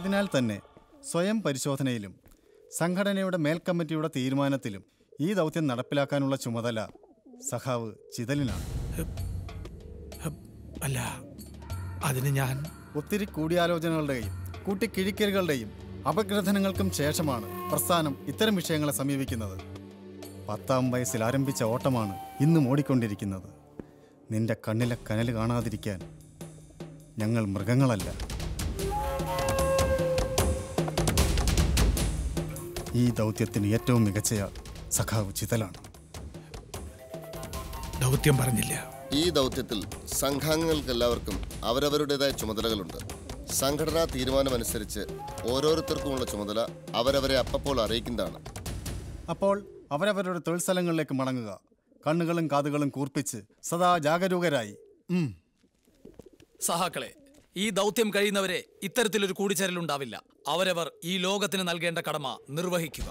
ആയതിനാൽ തന്നെ സ്വയം പരിശോധനയിലും സംഘടനയുടെ മേൽക്കമ്മിറ്റിയുടെ തീരുമാനത്തിലും ഈ ദൗത്യം നടപ്പിലാക്കാനുള്ള ചുമതല സഖാവ് ചിതലിനാണ് അല്ല അതിന് ഞാൻ ഒത്തിരി കൂടിയാലോചനകളുടെയും കൂട്ടിക്കിഴിക്കലുകളുടെയും അപഗ്രഥനങ്ങൾക്കും ശേഷമാണ് പ്രസ്ഥാനം ഇത്തരം വിഷയങ്ങളെ സമീപിക്കുന്നത് പത്താം വയസ്സിൽ ആരംഭിച്ച ഓട്ടമാണ് ഇന്നും ഓടിക്കൊണ്ടിരിക്കുന്നത് നിന്റെ കണ്ണിലെ കനൽ കാണാതിരിക്കാൻ ഞങ്ങൾ മൃഗങ്ങളല്ല ഈ ദൗത്യത്തിന് ഏറ്റവും മികച്ചയാൾ സഖാവ് ചിതലാണ് ദൗത്യം പറഞ്ഞില്ല ഈ ദൗത്യത്തിൽ സംഘാംഗങ്ങൾക്കെല്ലാവർക്കും അവരവരുടേതായ ചുമതലകളുണ്ട് സംഘടനാ തീരുമാനമനുസരിച്ച് ഓരോരുത്തർക്കുമുള്ള ചുമതല അവരവരെ അപ്പപ്പോൾ അറിയിക്കുന്നതാണ് അപ്പോൾ അവരവരുടെ തൊഴിൽ സ്ഥലങ്ങളിലേക്ക് മടങ്ങുക കണ്ണുകളും കാതുകളും കൂർപ്പിച്ച് സദാ ജാഗരൂകരായി ഉം. സഹാക്കളെ ഈ ദൗത്യം കഴിയുന്നവരെ ഇത്തരത്തിലൊരു കൂടിച്ചേരലുണ്ടാവില്ല അവരവർ ഈ ലോകത്തിന് നൽകേണ്ട കടമ നിർവഹിക്കുക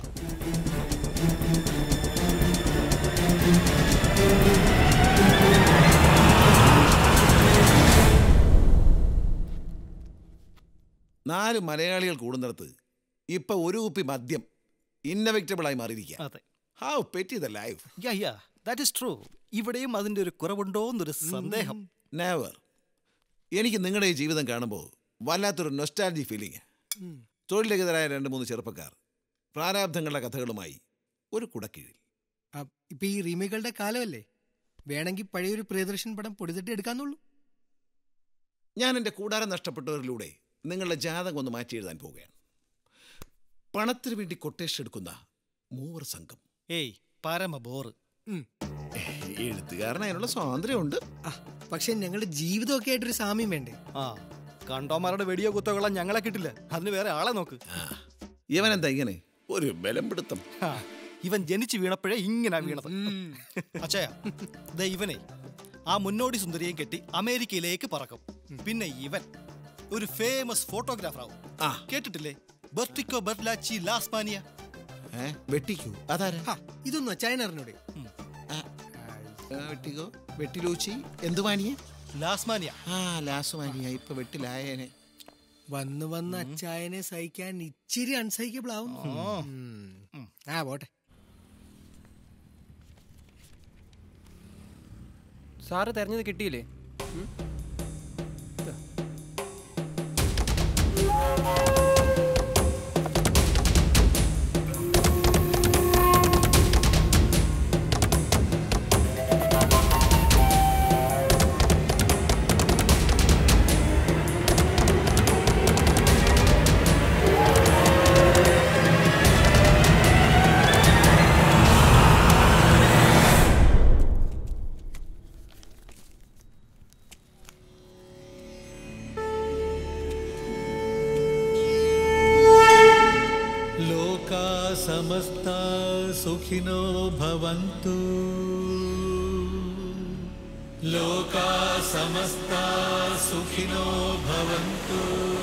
നാല് മലയാളികൾ കൂടുന്നിടത്ത് ഇപ്പൊ ഒരു കുപ്പി മദ്യം ഇന്നവെക്റ്റബിൾ ആയി മാറിയിരിക്കുക അതെ how petty the life yeah yeah that is true ഇവിടെയും അതിന്റെ ഒരു കുറവുണ്ടോ എന്നൊരു സന്ദേഹം നെവർ എനിക്ക് നിങ്ങളുടെ ഈ ജീവിതം കാണുമ്പോൾ വല്ലാത്തൊരു നൊസ്റ്റാലജി ഫീലിംഗ് തൊഴിലരഹിതരായ രണ്ട് മൂന്ന് ചെറുപ്പക്കാർ പ്രാരാബ്ധങ്ങളുടെ കഥകളുമായി ഒരു കുടക്കീഴിൽ ഇപ്പൊ ഈ റീമേക്കുകളുടെ കാലമല്ലേ വേണമെങ്കിൽ പഴയൊരു പ്രിയദർശൻ പടം പൊടിതട്ടി എടുക്കാന്നുള്ളൂ ഞാൻ എൻ്റെ കൂടാരം നഷ്ടപ്പെട്ടവരിലൂടെ നിങ്ങളുടെ ജാതകം ഒന്ന് മാറ്റി എഴുതാൻ പോവുകയാണ് പണത്തിന് വേണ്ടി കൊട്ടേഷൻ എടുക്കുന്ന മൂവർ സംഘം ഏയ് പരമ ബോറ് എഴുത്തുകാരൻ അതിനുള്ള സ്വാതന്ത്ര്യമുണ്ട് പക്ഷെ ഞങ്ങളുടെ ജീവിതമൊക്കെ ആയിട്ടൊരു സാമ്യം വേണ്ടേ ആ കണ്ടോമാരുടെ വെടിയോ കുത്തോകളാം ഞങ്ങളെ കിട്ടില്ല അതിന് വേറെ ആളെ നോക്ക് ഇവനെന്താ ഇങ്ങനെ ഒരു ബലം പിടുത്തം ആ, ഇവൻ ജനിച്ചു വീണപ്പോഴേ ഇങ്ങനെ വീണത് അച്ഛയ ദേ ഇവനെ ആ മുന്നോടി സുന്ദരിയെ കെട്ടി അമേരിക്കയിലേക്ക് പറക്കും പിന്നെ ഇവൻ ഒരു ഫേമസ് ഫോട്ടോഗ്രാഫർ ആവും കേട്ടിട്ടില്ലേ ബെർട്ടിക്കോ ബെർലാച്ചി ലാസ്മാനിയ വെട്ടിക്കൂ അതാരാ ഇതൊന്നും അച്ചായൻ അറിഞ്ഞൂടെ വെട്ടിക്കോ വെട്ടിലൂച്ചി എന്തുവാനിയെ ലാസ്മാനിയ ആ ലാസ്മാനിയ ഇപ്പൊ വെട്ടിലായേനെ വന്ന് വന്ന് അച്ചായനെ സഹിക്കാൻ ഇച്ചിരി അൺസഹിക്കബിൾ ആവും ഉം. ആ പോട്ടെ സാറ് തെരഞ്ഞത് കിട്ടിയില്ലേ ഉം? लोका समस्ता सुखिनो भवन्तु लोका समस्ता सुखिनो भवन्तु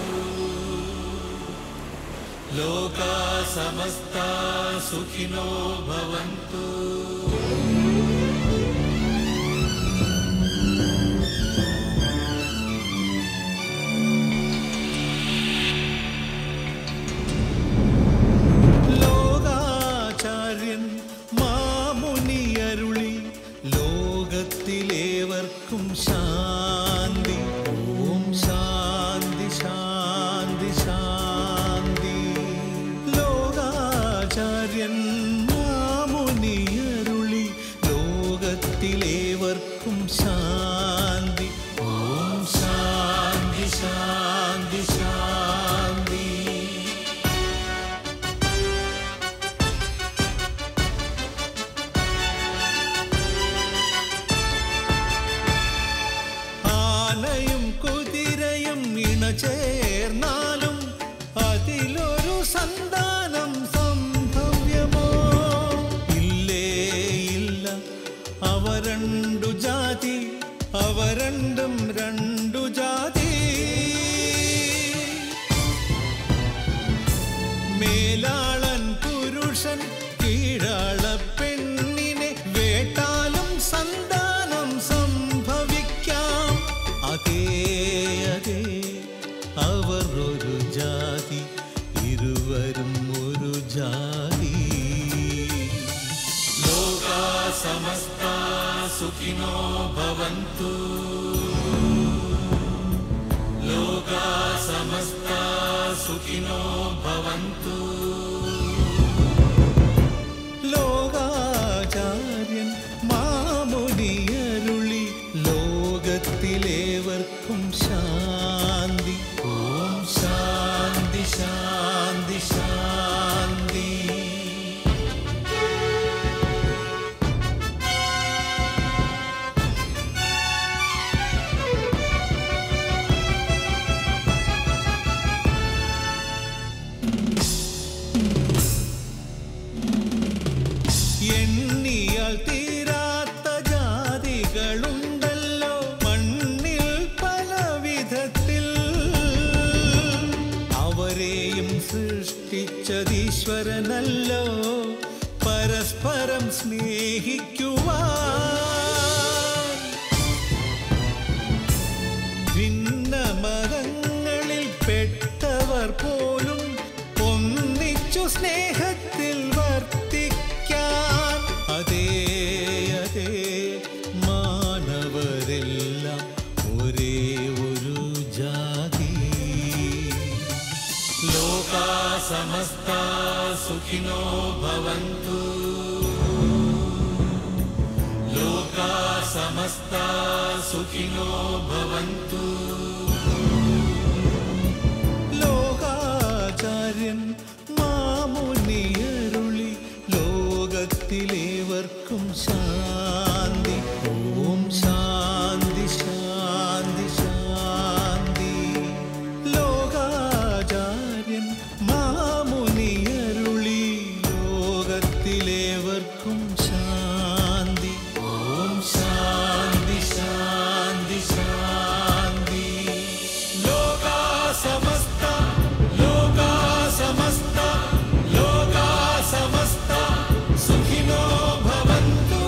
लोका समस्ता सुखिनो भवन्तु ലോകാചാര്യൻ മാമുനിയരുളി ലോകത്തിലേവർക്കും ശാന്തി ഓം ശാന്തി ശാന്തി ശാന്തി ലോകാചാര്യൻ മാമുനിയരുളി ലോകത്തിലേവർക്കും ശാന്തി ഓം ശാന്തി ശാന്തി ശാന്തി ആനയും കുതിരയും ഇണചേർന്നാലും അതിലൊരു സന്താനം സംഭവ്യമോ ഇല്ലേ ഇല്ല അവ രണ്ടു ജാതി അവ രണ്ടും രണ്ടു ജാതി മേലാളൻ പുരുഷൻ കീഴാള പെണ്ണിനെ വേട്ടാലും സന്താനം സംഭവിക്കാം അതേ അതേ അവർ ഒരു ജാതി ഇരുവരും ഒരു ജാതി ലോകാ സമസ്ത സുഖിനോ ഭവന്തു ലോകാ സമസ്ത സുഖിനോ ഭവന്തു ലോകാചാര്യൻ മാമുനിയരുളി ലോകത്തിലേവർക്കും ശാന്തി ഓം ശാന്തി ശാന്തി ശാന്തി എണ്ണിയാൽ തീരാത്ത ജാതികളുണ്ടല്ലോ മണ്ണിൽ പല വിധത്തിൽ അവരെയും സൃഷ്ടിച്ചതീശ്വരനല്ലോ പരസ്പരം സ്നേഹിക്കുവാൻ ഭിന്ന മതങ്ങളിൽ പെട്ടവർ പോലും ഒന്നിച്ചു സ്നേഹത്തിൽ വർത്തിക്കാൻ അതേ അതേ മാനവരെല്ലാം ഒരേ ഒരു ജാതി ലോകാ സമസ്ത സുഖിനോ ഭവന്തു ലോകാ സമസ്ത സുഖിനോ ഭവന്തു ലോകാചാര്യൻ മാമുനിയരുളി ലോകത്തിലേവർക്കും ശാന്തി ഓം ശാന്തി ശാന്തി ശാന്തി ലോകാചാര്യൻ മാമുനിയരുളി ലോകത്തിലേവർക്കും ശാന്തി ഓം ശാന്തി ശാന്തി ശാന്തി ലോകാ സമസ്ത ലോകാ സമസ്ത ലോകാ സമസ്ത സുഖിനോ ഭവന്തു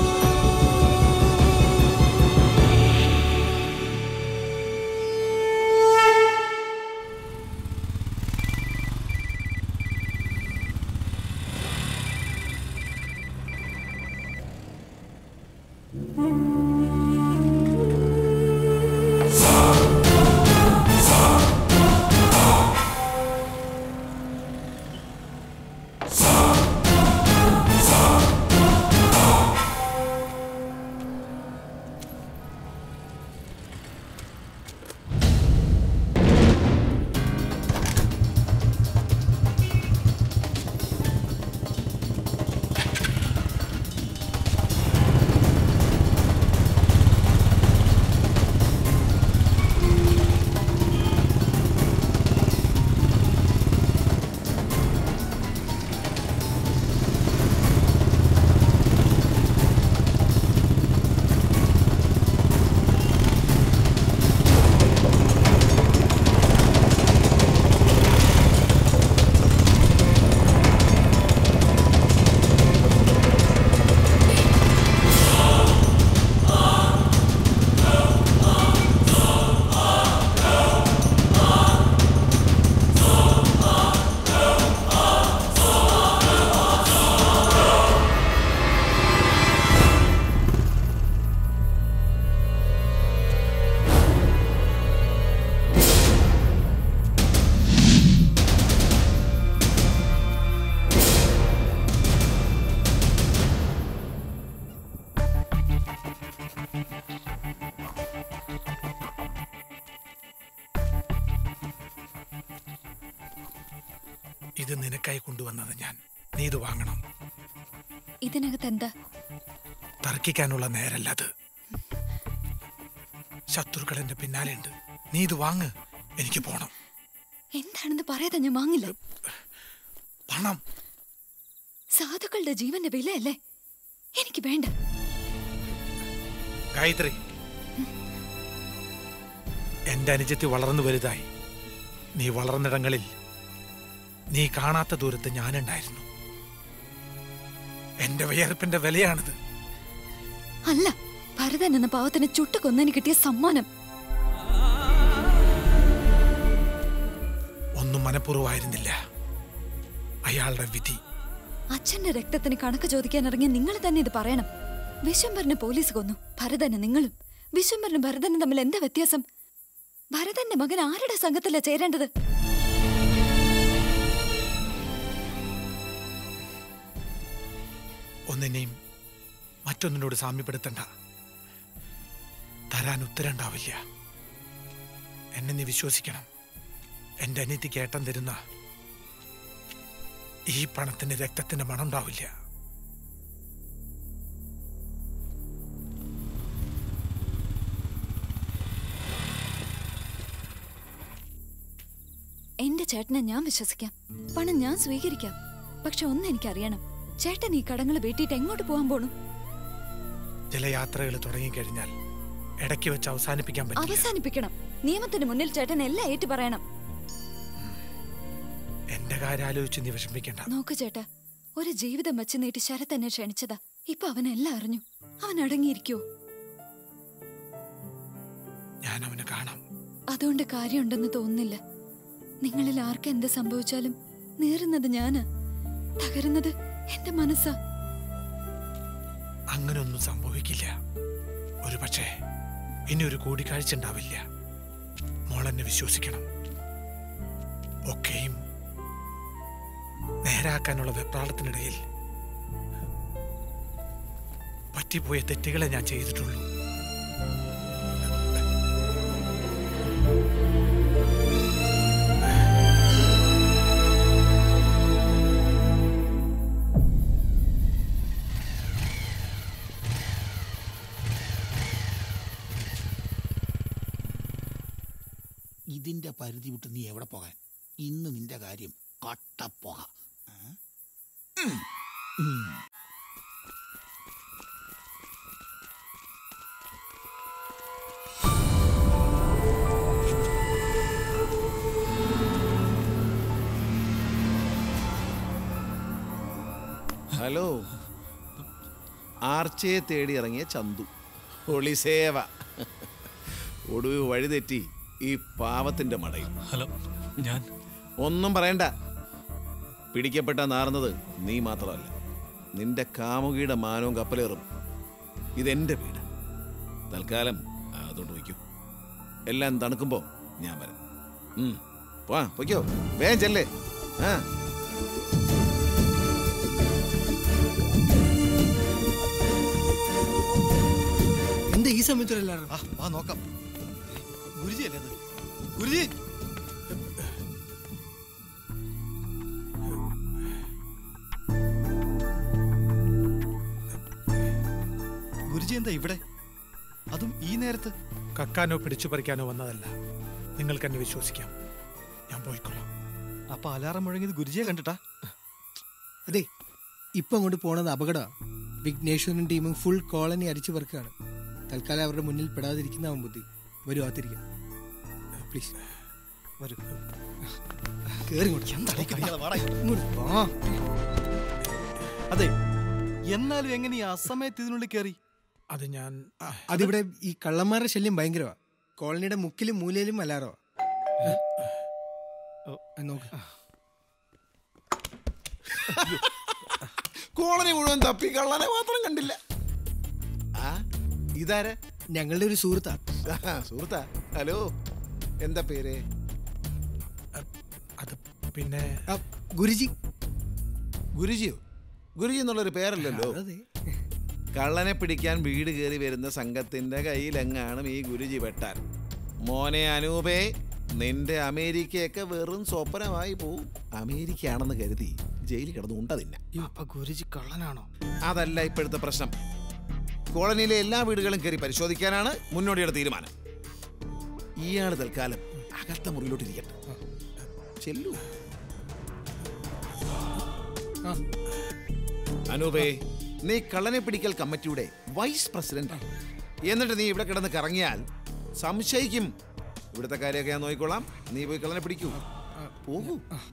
ഇത് നിനക്കായി കൊണ്ടുവന്നത് ഞാൻ നീ ഇത് വാങ്ങണം ഇതിനകത്ത് എന്താ തർക്കിക്കാനുള്ള നേരല്ല അത് ശത്രുക്കൾ എന്റെ പിന്നാലെയുണ്ട് നീ ഇത് വാങ്ങ് എനിക്ക് പോണം എന്താണെന്ന് പറയാതെ ഞാൻ വാങ്ങില്ല പണം സാധുക്കളുടെ ജീവന്റെ വിലയല്ലേ എനിക്ക് വേണ്ട ഗായത്രി എന്റെ അനുജത്തി വളർന്നു വലുതായി നീ വളർന്നിടങ്ങളിൽ നീ കാണാത്ത ദൂരത്ത് ഞാനുണ്ടായിരുന്നു എന്റെ വിയർപ്പിന്റെ വിലയാണിത് അല്ല ഭരതൻ എന്ന പാവത്തിന് ചുട്ടു കൊന്നതിന് കിട്ടിയ സമ്മാനം ഒന്നും മനഃപൂർവ്വമായിരുന്നില്ല അയാളുടെ വിധി അച്ഛന്റെ രക്തത്തിന് കണക്ക് ചോദിക്കാൻ ഇറങ്ങിയ നിങ്ങൾ തന്നെ ഇത് പറയണം വിശ്വംഭരനെ പോലീസ് കൊന്നു ഭരതന് നിങ്ങളും വിശ്വംഭരനും ഭരതനും തമ്മിൽ എന്താ വ്യത്യാസം ഭരതന്റെ മകൻ ആരുടെ സംഘത്തിലാ ചേരേണ്ടത് ഒന്നിനെയും മറ്റൊന്നിനോട് സാമ്യപ്പെടുത്തണ്ട തരാൻ ഉത്തരണ്ടാവില്ല എന്നെ നീ വിശ്വസിക്കണം എന്റെ അനിയത്തിക്ക് ഏട്ടം തരുന്ന ഈ പണത്തിന്റെ രക്തത്തിന്റെ മണം ഉണ്ടാവില്ല എന്റെ ചേട്ടനെ ഞാൻ വിശ്വസിക്കാം പണം ഞാൻ സ്വീകരിക്കാം പക്ഷെ ഒന്ന് എനിക്കറിയണം ചേട്ടൻ ഈ കടങ്ങൾ വീട്ടിയിട്ട് എങ്ങോട്ട് പോകാൻ പോണു ചില യാത്രകൾ തുടങ്ങിക്കഴിഞ്ഞാൽ ഇടയ്ക്ക് വെച്ച് അവസാനിപ്പിക്കാൻ പറ്റില്ല അവസാനിപ്പിക്കണം നിയമത്തിന് മുന്നിൽ ചേട്ടൻ എല്ലാം ഏറ്റു പറയണം എന്റെ കാര്യം ആലോചിച്ച് നീ വിഷമിക്കണ്ട നോക്കു ചേട്ടാ ഒരു ജീവിതം വെച്ച് നീട്ടി ശരത് എന്നെ ക്ഷണിച്ചതാ ഇപ്പൊ അവൻ എല്ലാം അറിഞ്ഞു അവൻ അടങ്ങിയിരിക്കോ ഞാൻ അവനെ കാണാം അതുകൊണ്ട് കാര്യമുണ്ടെന്ന് തോന്നുന്നില്ല നിങ്ങളിൽ ആർക്ക് എന്ത് സംഭവിച്ചാലും നേറുന്നത് ഞാന് തകരുന്നത് എന്റെ മനസ്സാ അങ്ങനൊന്നും സംഭവിക്കില്ല ഒരു പക്ഷേ ഇനി ഒരു കൂടിക്കാഴ്ച ഉണ്ടാവില്ല മോളെന്നെ വിശ്വസിക്കണം ഒക്കെയും നേരാക്കാനുള്ള വെപ്രാളത്തിനിടയിൽ പറ്റിപ്പോയ തെറ്റുകളെ ഞാൻ ചെയ്തിട്ടുള്ളൂ ഇതിന്റെ പരിധി വിട്ട് നീ എവിടെ പോകാൻ ഇന്ന് നിന്റെ കാര്യം കട്ടപ്പോക ഹലോ ആർച്ചയെ തേടി ഇറങ്ങിയ ചന്തു ഒളിസേവ ഒടുവിൽ വഴിതെറ്റി ഈ പാവത്തിന്റെ മടയിൽ ഹലോ ഞാൻ ഒന്നും പറയണ്ട പിടിക്കപ്പെട്ട നാറുന്നത് നീ മാത്രമല്ല നിന്റെ കാമുകിയുടെ മാനവും കപ്പലേറും ഇതെന്റെ വീട് തൽക്കാലം അതോട്ട് വയ്ക്കൂ എല്ലാം തണുക്കുമ്പോ ഞാൻ വരാം ഉം. വാ പൊയ്ക്കോ വേഗം ചെല്ലേ ആ എന്താ ഈ സമയത്തിലെല്ലാരും ആ വാ നോക്കാം ഗുരുജി അല്ലേ അത് ഗുരുജി ഗുരുജി എന്താ ഇവിടെ അതും ഈ നേരത്ത് കക്കാനോ പിടിച്ചു പറിക്കാനോ വന്നതല്ല നിങ്ങൾക്ക് എന്നെ വിശ്വസിക്കാം ഞാൻ പോയിക്കൊള്ളാം അപ്പൊ അലാറം മുഴങ്ങിയത് ഗുരുജിയെ കണ്ടിട്ടാ അതെ ഇപ്പൊ അങ്ങോട്ട് പോണത് അപകടമാണ് വിഘ്നേശ്വരനും ടീമും ഫുൾ കോളനി അരിച്ചു പെറുക്കാണ് തൽക്കാലം അവരുടെ മുന്നിൽ പെടാതിരിക്കുന്നവൻ ബുദ്ധി വരൂ ആത്തിരിക്കാം പ്ലീസ് വരൂ കേറി ഇങ്ങോട്ട്. എന്താടാ ഈ കളികളെ വാടാ. ഇങ്ങോട്ട് വാ. അതെ എന്നാലും എങ്ങനെ ഈ അസമയത്ത് ഇതിനുള്ളിൽ കയറി അത് ഞാൻ അതിവിടെ ഈ കള്ളന്മാരുടെ ശല്യം ഭയങ്കരമാ കോളനിയുടെ മുക്കിലും മൂലയിലും അലാറോ നോക്ക് കോളനി മുഴുവൻ തപ്പി കള്ളനെ മാത്രം കണ്ടില്ല ആ ഇതാരെ ഞങ്ങളുടെ ഒരു സുഹൃത്താ സുഹൃത്താ ഹലോ എന്താ പേര് അത് പിന്നെ ആ, ഗുരുജി ഗുരുജിയോ ഗുരുജി എന്നുള്ളൊരു പേരല്ലല്ലോ അതെ കള്ളനെ പിടിക്കാൻ വീട് കയറി വരുന്ന സംഘത്തിന്റെ കയ്യിലെങ്ങാണ് ഈ ഗുരുജി വെട്ടാൻ മോനെ അനൂപേ നിന്റെ അമേരിക്കയൊക്കെ വെറും സ്വപ്നമായി പോവും അമേരിക്കയാണെന്ന് കരുതി ജയിലിൽ കിടന്ന് ഉണ്ട തിന്ന അപ്പൊ ഗുരുജി കള്ളനാണോ അതല്ല ഇപ്പോഴത്തെ പ്രശ്നം കോളനിയിലെ എല്ലാ വീടുകളും കയറി പരിശോധിക്കാനാണ് മുന്നോടിയുടെ തീരുമാനം ഇയാൾ തൽക്കാലം അകത്ത മുറിയിലോട്ട് ഇരിക്കട്ടെ ചെല്ലു ആ. അനൂപേ നീ കള്ളനെ പിടിക്കൽ കമ്മിറ്റിയുടെ വൈസ് പ്രസിഡന്റ് എന്നിട്ട് നീ ഇവിടെ കിടന്ന് കറങ്ങിയാൽ സംശയിക്കും ഇവിടുത്തെ കാര്യമൊക്കെ ഞാൻ നോക്കിക്കോളാം നീ പോയി കള്ളനെ പിടിക്കൂ പോകൂ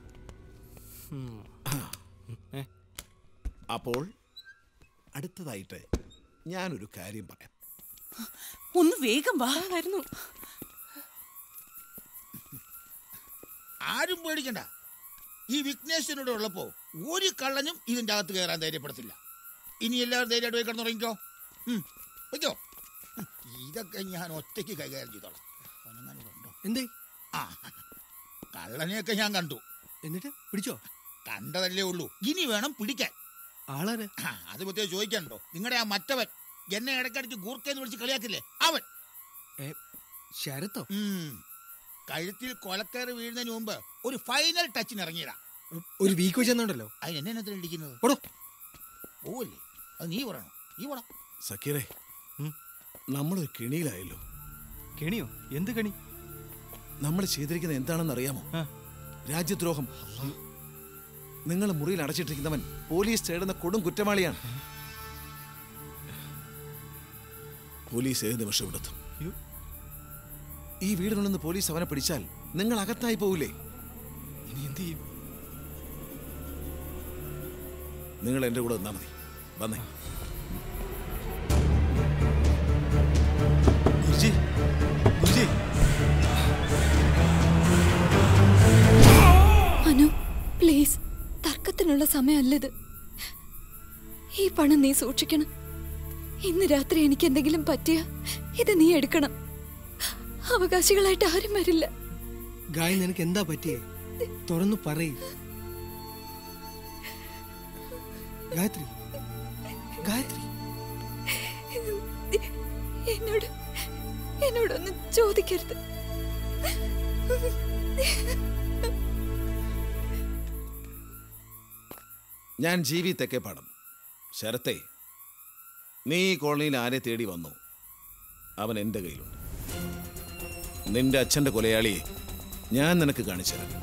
അപ്പോൾ അടുത്തതായിട്ട് ഞാനൊരു കാര്യം പറയാം ഒന്ന് വേഗം വാ വരുന്നു ആരും പേടിക്കണ്ട ഈ വിഘ്നേശ്വരനോട് ഉള്ളപ്പോ ഒരു കള്ളനും ഇതിന്റെ അകത്ത് കയറാൻ ധൈര്യപ്പെടത്തില്ല ഇനി എല്ലാവരും ധൈര്യമായിട്ട് പോയി കിടന്നുറങ്ങിക്കോ ഉം, വെക്കോ ഉം, ഇതൊക്കെ ഞാൻ ഒറ്റയ്ക്ക് കൈകാര്യം ചെയ്തോളാം അവനെങ്ങാനും ഇവിടെ ഉണ്ടോ? എന്തേ ആ കള്ളനെയൊക്കെ ഞാൻ കണ്ടു എന്നിട്ട് പിടിച്ചോ കണ്ടതല്ലേ ഉള്ളൂ ഇനി വേണം പിടിക്കാൻ ആളാരെ ആ, അത് പ്രത്യേകം ചോദിക്കാനുണ്ടോ നിങ്ങളുടെ ആ മറ്റവൻ എന്നെ ഇടയ്ക്കിടയ്ക്ക് ഗൂർക്കെന്ന് വിളിച്ച് കളിയാക്കില്ലേ അവൻ ശരത്തോ ഉം. കഴുത്തിൽ കൊലക്കയറ് വീഴുന്നതിന് മുമ്പ് ഒരു ഫൈനൽ ടച്ചിന് ഇറങ്ങിയതാ ഒരു വീക്ക് വെച്ചെന്നുണ്ടല്ലോ അതിന് എന്നെ എന്തിനാ ഇടിക്കുന്നത് ഓടോ പോവല്ലേ അത് നീ പറയണോ നീ പോടാ സക്കീറേ നമ്മളൊരു കെണിയിലായല്ലോ കെണിയോ എന്ത് കെണി നമ്മൾ ചെയ്തിരിക്കുന്നത് എന്താണെന്ന് അറിയാമോ രാജ്യദ്രോഹം നിങ്ങൾ മുറിയിൽ അടച്ചിട്ടിരിക്കുന്നവൻ പോലീസ് തേടുന്ന കൊടും കുറ്റവാളിയാണ് പോലീസ് ഏത് നിമിഷം എടുത്തും ഈ വീടിനുള്ളിൽ പോലീസ് അവനെ പിടിച്ചാൽ നിങ്ങൾ അകത്തായി പോവില്ലേ ഇനി എന്ത് ചെയ്യും നിങ്ങൾ എന്റെ കൂടെ നിന്നാ മതി വന്നേ ഗുരുജി ഗുരുജി അനു പ്ലീസ് തർക്കത്തിനുള്ള സമയമല്ലത് ഈ പണം നീ സൂക്ഷിക്കണം ഇന്ന് രാത്രി എനിക്ക് എന്തെങ്കിലും പറ്റിയ ഇത് നീ എടുക്കണം അവകാശികളായിട്ട് ആരും വരില്ല ഗായ നിനക്ക് എന്താ പറ്റിയേ തുറന്നു പറയ് ഗായത്രി ഗായത്രി എന്നോട് എന്നോടൊന്നും ചോദിക്കരുത് ഞാൻ ജി വി തെക്കേപ്പാടം ശരത്തെ നീ ഈ കോളനിയിൽ ആരെ തേടി വന്നു അവൻ എൻ്റെ കയ്യിലുണ്ട് നിന്റെ അച്ഛൻ്റെ കൊലയാളിയെ ഞാൻ നിനക്ക് കാണിച്ചു തരാം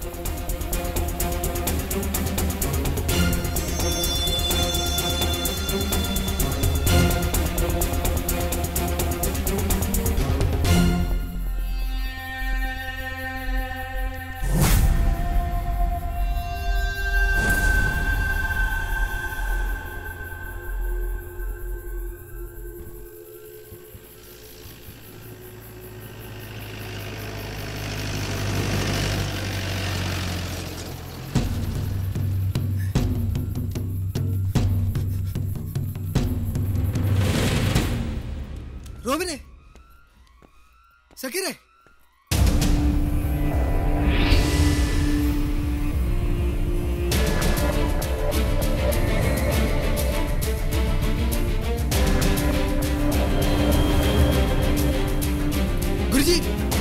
റോബിനെ സക്കീറേ ഗുരുജി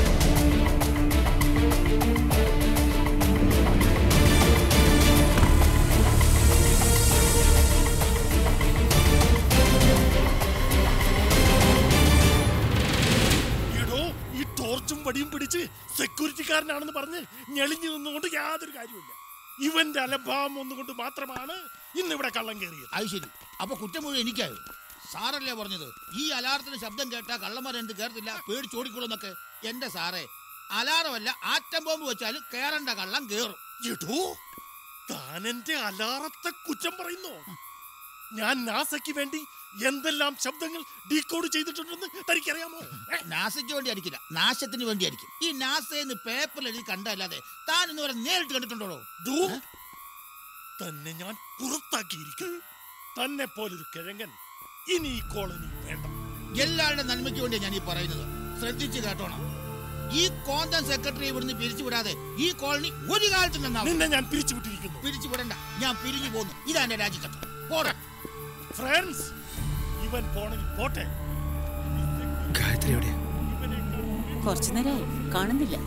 എടോ ഈ ടോർച്ചും വടിയും പിടിച്ച് സെക്യൂരിറ്റിക്കാരനാണെന്ന് പറഞ്ഞ് ഞെളിഞ്ഞു നിന്നുകൊണ്ട് യാതൊരു കാര്യമില്ല ഇവന്റെ അലഭാവം ഒന്നുകൊണ്ട് മാത്രമാണ് ഇന്ന് ഇവിടെ കള്ളം കയറിയത് അത് ശരി അപ്പൊ കുറ്റം മുഴുവൻ എനിക്കായോ സാറല്ലേ പറഞ്ഞത് ഈ അലാറത്തിന് ശബ്ദം കേട്ടാ കള്ളന്മാർ എന്ത് കേറത്തില്ല പേടിച്ചോടിക്കൊള്ളുന്നൊക്കെ എന്റെ സാറേ അലാറമല്ല ആറ്റം ബോംബ് വെച്ചാലും കേറണ്ട കള്ളം കേറും എടോ താൻ എന്റെ അലാറത്തെ കുറ്റം പറയുന്നു ഞാൻ നാസയ്ക്ക് വേണ്ടി എന്തെല്ലാം ശബ്ദങ്ങൾ ഡീകോഡ് ചെയ്തിട്ടുണ്ടെന്ന് തനിക്കറിയാമോ ഏ? നാസയ്ക്ക് വേണ്ടി അടിക്കില്ല നാശത്തിന് വേണ്ടി അടിക്കും ഈ നാസയെന്ന് പേപ്പറിൽ എഴുതി കണ്ടല്ലാതെ താൻ ഇന്ന് വരെ നേരിട്ട് കണ്ടിട്ടുണ്ടോ ദോ, തന്നെ ഞാൻ പുറത്താക്കിയിരിക്കും തന്നെ പോലൊരു കിഴങ്ങൻ ഇനി ഈ കോളനി വേണ്ട എല്ലാവരുടെ നന്മയ്ക്ക് വേണ്ടിയാണ് ഞാൻ ഈ പറയുന്നത് ശ്രദ്ധിച്ച് കേട്ടോണം ഈ കോന്തൻ സെക്രട്ടറി ഇവിടുന്ന് പിരിച്ചുവിടാതെ ഈ കോളനി ഒരു കാലത്ത് നിന്നെ ഞാൻ പിരിച്ചുവിട്ടിരിക്കുന്നു പിരിച്ചുവിടണ്ട ഞാൻ പിരിഞ്ഞു പോന്നു ഇതാ എന്റെ രാജിക്കത്ത് പോടാ ഫ്രണ്ട്സ് ഇവൻ പോണെങ്കിൽ പോട്ടെ ഗായത്രി എവിടെയാ കുറച്ചു നേരമായി കാണുന്നില്ല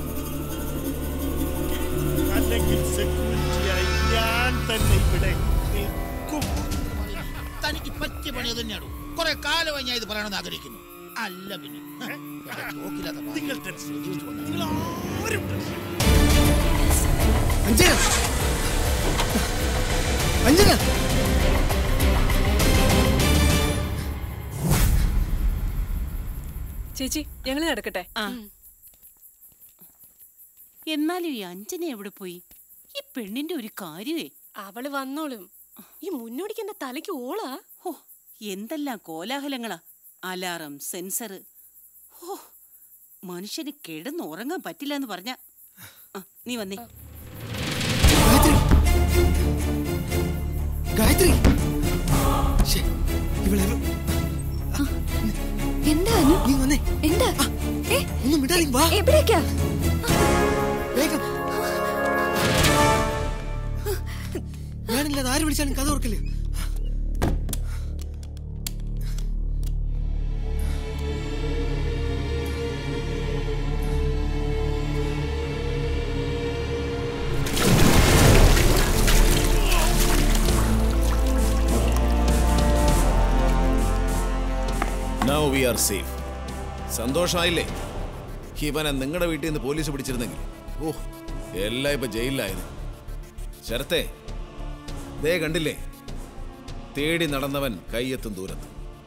അല്ലെങ്കിൽ സെക്യൂരിറ്റിയായി ഞാൻ തന്നെ ഇവിടെ നിൽക്കും തനിക്ക് പറ്റിയ പണി അത് തന്നെയാണ് കുറെ കാലമായി ഞാൻ ഇത് പറയണമെന്ന് ആഗ്രഹിക്കുന്നു അല്ല പിന്നെ ഹ, എടാ, നോക്കില്ലാത്ത ഭാഗ്യം. നിങ്ങൾ ടെൻഷൻ ജീവിച്ചു കൊള്ളാം. നിങ്ങൾ ആരും ടെൻഷൻ അഞ്ജന അഞ്ജന ചേച്ചി ഞങ്ങൾ നടക്കട്ടെ ആ എന്നാലും ഈ അഞ്ജന എവിടെ പോയി ഈ പെണ്ണിന്റെ ഒരു കാര്യമേ അവള് വന്നോളും ഈ മുന്നോടിക്ക് എന്റെ തലയ്ക്ക് ഓളാ ഹോ എന്തെല്ലാം കോലാഹലങ്ങളാ അലാറം സെൻസർ ഹോ മനുഷ്യന് കിടന്നുറങ്ങാൻ പറ്റില്ല എന്ന് പറഞ്ഞ നീ വന്നേ ഗായത്രി ശ്ശേ, ഇവളെ എന്താ അനു? നീ വന്നേ എന്താ ഏ, ഒന്നും മിണ്ടാതെ വാ എവിടേക്കാ വേഗം ഞാനില്ലാതെ ആര് വിളിച്ചാലും കഥ ഓർക്കില്ല നൗ വി ആർ സേഫ് സന്തോഷമായില്ലേ ഇവനെ നിങ്ങളുടെ വീട്ടിൽ നിന്ന് പോലീസ് പിടിച്ചിരുന്നെങ്കിൽ ഓ എല്ലാം ഇപ്പൊ ജയിലിലായത് ശരത്തെ ദേ കണ്ടില്ലേ തേടി നടന്നവൻ കയ്യെത്തും ദൂരത്ത്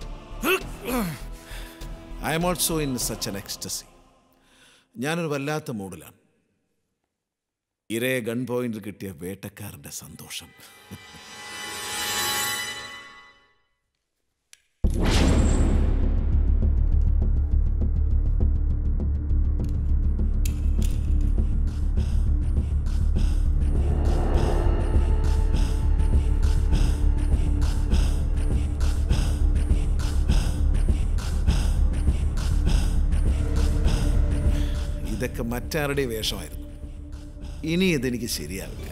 I am also in such an ecstasy ഞാനൊരു വല്ലാത്ത മൂഡിലാണ് ഇരയെ ഗൺ പോയിന്റിൽ കിട്ടിയ വേട്ടക്കാരന്റെ സന്തോഷം ഇതൊക്കെ മറ്റാരുടെ വേഷമായിരുന്നു ഇനി ഇതെനിക്ക് ശരിയാവില്ല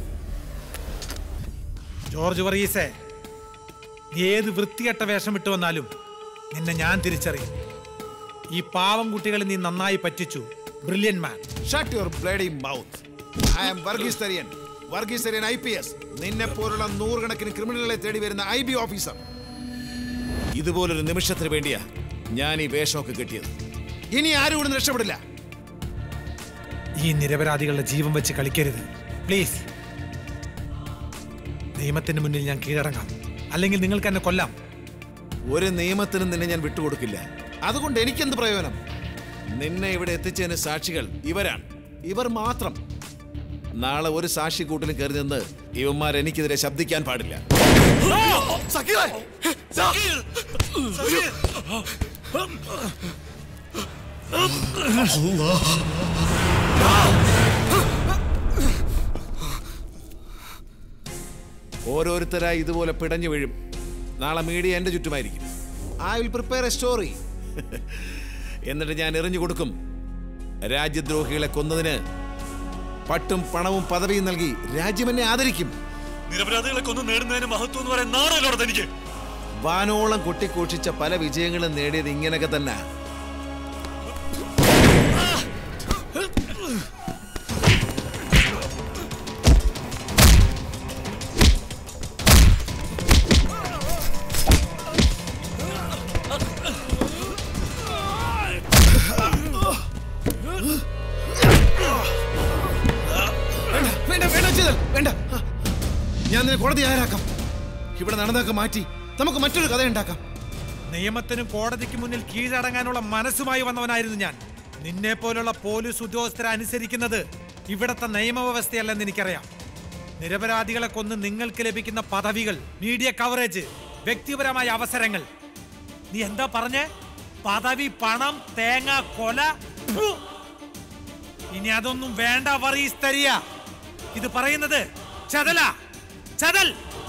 ജോർജ് വർഗീസേ നീ ഏത് വൃത്തികെട്ട വേഷം ഇട്ട് വന്നാലും നിന്നെ ഞാൻ തിരിച്ചറിയും ഈ പാവം കുട്ടികളെ നീ നന്നായി പറ്റിച്ചു brilliant man shut your bloody mouth I am Varghese Tharian Varghese Tharian I P S നിന്നെ പോലുള്ള നൂറുകണക്കിന് ക്രിമിനലുകളെ തേടി വരുന്ന ഐ ബി ഓഫീസർ ഇതുപോലൊരു നിമിഷത്തിന് വേണ്ടിയാ ഞാൻ ഈ വേഷമൊക്കെ കിട്ടിയത് ഇനി ആരും ഇവിടെ രക്ഷപ്പെടില്ല ഈ നിരപരാധികളുടെ ജീവൻ വെച്ച് കളിക്കരുത് പ്ലീസ് നിയമത്തിന് മുന്നിൽ ഞാൻ കീഴടങ്ങാം അല്ലെങ്കിൽ നിങ്ങൾക്ക് എന്നെ കൊല്ലാം ഒരു നിയമത്തിനും നിന്നെ ഞാൻ വിട്ടുകൊടുക്കില്ല അതുകൊണ്ട് എനിക്കെന്ത് പ്രയോജനം നിന്നെ ഇവിടെ എത്തിച്ചതിന് സാക്ഷികൾ ഇവരാണ് ഇവർ മാത്രം നാളെ ഒരു സാക്ഷി കൂട്ടിലും കയറി നിന്ന് ഇവന്മാർ എനിക്കെതിരെ ശബ്ദിക്കാൻ പാടില്ല ഓരോരുത്തരായി ഇതുപോലെ പിടഞ്ഞു വീഴും നാളെ മീഡിയ എന്റെ ചുറ്റുമായിരിക്കും I will prepare a story എന്നിട്ട് ഞാൻ എറിഞ്ഞു കൊടുക്കും രാജ്യദ്രോഹികളെ കൊന്നതിന് പട്ടും പണവും പദവിയും നൽകി രാജ്യം എന്നെ ആദരിക്കും നിരപരാധികളെ കൊന്നു നേടുന്നതിന് മഹത്വം എന്ന് പറയാൻ നാണല്ലോ തനിക്ക് വാനോളം കൊട്ടിഘോഷിച്ച പല വിജയങ്ങളും നേടിയത് ഇങ്ങനെയൊക്കെ തന്നെ വേണ്ട വേണ്ട ചെയ്തൽ വേണ്ട ഞാൻ നിന്നെ കോടതി ആരാക്കാം ഇവിടെ നടന്നൊക്കെ മാറ്റി നമുക്ക് മറ്റൊരു കഥ ഉണ്ടാക്കാം നിയമത്തിനും കോടതിക്ക് മുന്നിൽ കീഴടങ്ങാനുള്ള മനസ്സുമായി വന്നവനായിരുന്നു ഞാൻ നിന്നെ പോലുള്ള പോലീസ് ഉദ്യോഗസ്ഥരെ അനുസരിക്കുന്നത് ഇവിടത്തെ നിയമവ്യവസ്ഥയല്ലെന്ന് എനിക്കറിയാം നിരപരാധികളെ കൊന്ന് നിങ്ങൾക്ക് ലഭിക്കുന്ന പദവികൾ മീഡിയ കവറേജ് വ്യക്തിപരമായ അവസരങ്ങൾ നീ എന്താ പറഞ്ഞേ പദവി പണം തേങ്ങ കൊല ഫു! ഇനി അതൊന്നും വേണ്ട വറീസ് തരിക ഇത് പറയുന്നത് ചതല ചതൽ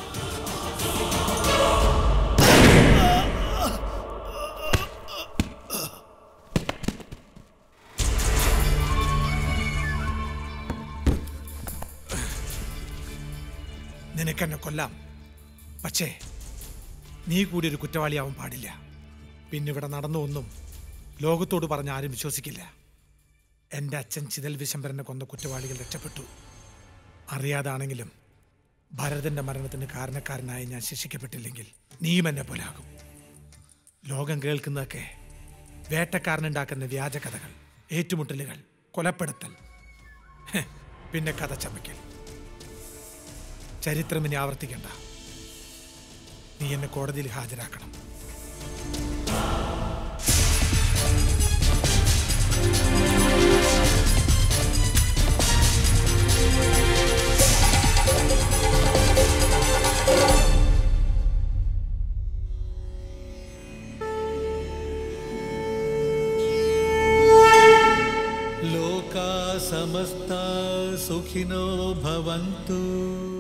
നിനക്കെന്നെ കൊല്ലാം പക്ഷേ നീ കൂടി ഒരു കുറ്റവാളിയാവാൻ പാടില്ല പിന്നെ ഇവിടെ നടന്ന ഒന്നും ലോകത്തോട് പറഞ്ഞ് ആരും വിശ്വസിക്കില്ല എൻ്റെ അച്ഛൻ ചിതൽ വിശംബരനെ കൊന്ന കുറ്റവാളികൾ രക്ഷപ്പെട്ടു അറിയാതാണെങ്കിലും ഭരതന്റെ മരണത്തിന് കാരണക്കാരനായി ഞാൻ ശിക്ഷിക്കപ്പെട്ടില്ലെങ്കിൽ നീയും എന്നെ പോലാകും ലോകം കേൾക്കുന്നതൊക്കെ വേട്ടക്കാരനുണ്ടാക്കുന്ന വ്യാജ കഥകൾ ഏറ്റുമുട്ടലുകൾ കൊലപ്പെടുത്തൽ ഹെ, പിന്നെ കഥ ചമയ്ക്കൽ ചരിത്രം ഇനി ആവർത്തിക്കണ്ട നീ എന്നെ കോടതിയിൽ ഹാജരാക്കണം लोका समस्ता सुखिनो भवन्तु